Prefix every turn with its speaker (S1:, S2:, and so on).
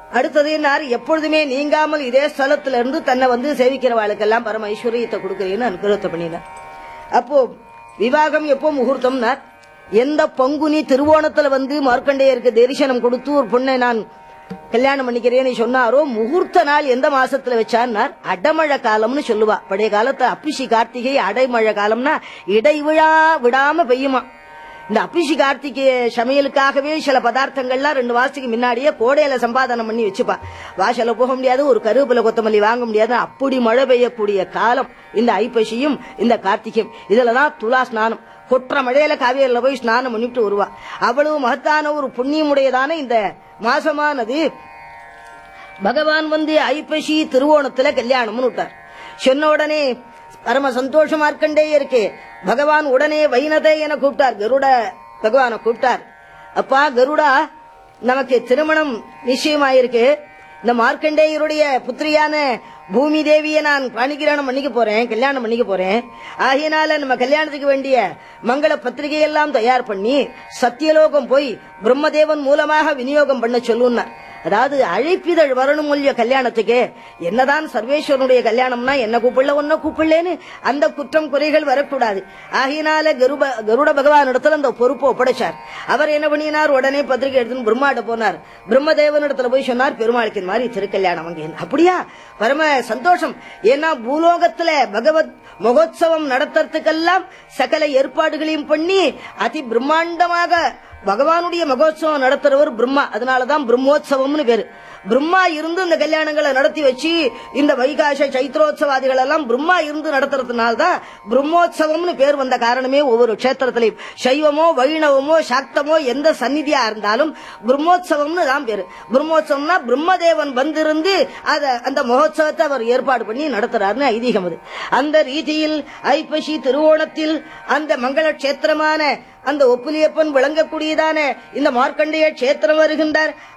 S1: அடுத்தது என்னார் எப்பொழுதுமே நீங்காமல் இதே ஸ்தலத்துல இருந்து தன்னை வந்து சேவிக்கிறவாளுக்கெல்லாம் பரம ஐஸ்வர்யத்தை கொடுக்குறேன்னு அனுகிரகத்தை பண்ணினார் அப்போ விவாகம் எப்போ முகூர்த்தம்னார் எந்த பங்குனி திருவோணத்துல வந்து மார்க்கண்டேயருக்கு தரிசனம் கொடுத்து ஒரு பொண்ணை நான் கல்யாணம் பண்ணிக்கிறேன்னு சொன்னாரோ முகூர்த்த நாள் எந்த மாசத்துல வச்சான்னார் அடமழை காலம்னு சொல்லுவா பழைய காலத்துல அப்பிஷி கார்த்திகை அடைமழை காலம்னா இடைவிழா விடாம பெய்யுமா இந்த அப்பிஷி கார்த்திகை சமையலுக்காகவே சில பதார்த்தங்கள்லாம் ரெண்டு மாசத்துக்கு முன்னாடியே கோடையில சம்பாதனம் பண்ணி வச்சுப்பா வாசல்ல போக முடியாது ஒரு கருவேப்பிலை கொத்தமல்லி வாங்க முடியாது அப்படி மழை பெய்யக்கூடிய காலம் இந்த ஐப்பசியும் இந்த கார்த்திகையும் இதுலதான் துலா ஸ்நானம் கொற்ற மழையில காவேரியில போய் ஸ்நானம் பண்ணிட்டு வருவா அவ்வளவு மகத்தான ஒரு புண்ணியமுடையதான இந்த மாசமானது பகவான் வந்து ஐப்பசி திருவோணத்துல கல்யாணம்னு விட்டார் சொன்ன உடனே பரம சந்தோஷமா இருக்கண்டே இருக்கு பகவான் உடனே வைனதே என கூப்பிட்டார் கருட பகவானை கூப்பிட்டார் அப்பா கருடா நமக்கு திருமணம் நிச்சயமாயிருக்கு இந்த மார்க்கண்டேயருடைய புத்திரியான பூமி தேவியை நான் பணிகிரணம் பண்ணிக்க போறேன் கல்யாணம் பண்ணிக்க போறேன் ஆகையினால நம்ம கல்யாணத்துக்கு வேண்டிய மங்கள பத்திரிகையெல்லாம் தயார் பண்ணி சத்தியலோகம் போய் பிரம்மதேவன் மூலமாக விநியோகம் பண்ண சொல்லுன்னார் அதாவது அழைப்பிதழ் வரணும் இல்லையோ கல்யாணத்துக்கு என்னதான் சர்வேஸ்வரனுடைய கல்யாணம்னா என்ன கூப்பிடல ஒன்ன கூப்பிடலேன்னு அந்த குற்றம் குறைகள் வரக்கூடாது ஆகையினால கருப கருட பகவான் இடத்துல அந்த பொறுப்பை ஒப்படைச்சார் அவர் என்ன பண்ணினார் உடனே பத்திரிகை எடுத்துன்னு பிரம்மாட்ட போனார் பிரம்மதேவன் இடத்துல போய் சொன்னார் பெருமாளுக்கு இந்த மாதிரி திருக்கல்யாணம் அங்கே அப்படியா பரம சந்தோஷம் ஏன்னா பூலோகத்துல பகவத் மகோத்சவம் நடத்துறதுக்கெல்லாம் சகல ஏற்பாடுகளையும் பண்ணி அதி பிரம்மாண்டமாக பகவானுடைய மகோத்சவம் நடத்துறவர் பிரம்மா அதனாலதான் பிரம்மோத்சவம்னு பேரு பிரம்மா இருந்து இந்த கல்யாணங்களை நடத்தி வச்சு இந்த வைகாச சைத்ரோத்சவாதிகள் எல்லாம் பிரம்மா இருந்து நடத்துறதுனால்தான் பிரம்மோத்சவம்னு பேர் வந்த காரணமே ஒவ்வொரு கஷேத்திரத்திலையும் சைவமோ வைணவமோ சாக்தமோ எந்த சந்நிதியா இருந்தாலும் பிரம்மோத்சவம்னு தான் பேரு பிரம்மோத்சவம்னா பிரம்மதேவன் வந்திருந்து அத அந்த மகோத்சவத்தை அவர் ஏற்பாடு பண்ணி நடத்துறாருன்னு ஐதீகம் அது அந்த ரீதியில் ஐப்பசி திருவோணத்தில் அந்த மங்கள கஷேத்திரமான அந்த ஒப்புலியப்பன் விளங்கக்கூடியதான இந்த மார்க்கண்டேய கஷேத்திரம் வருகின்றார்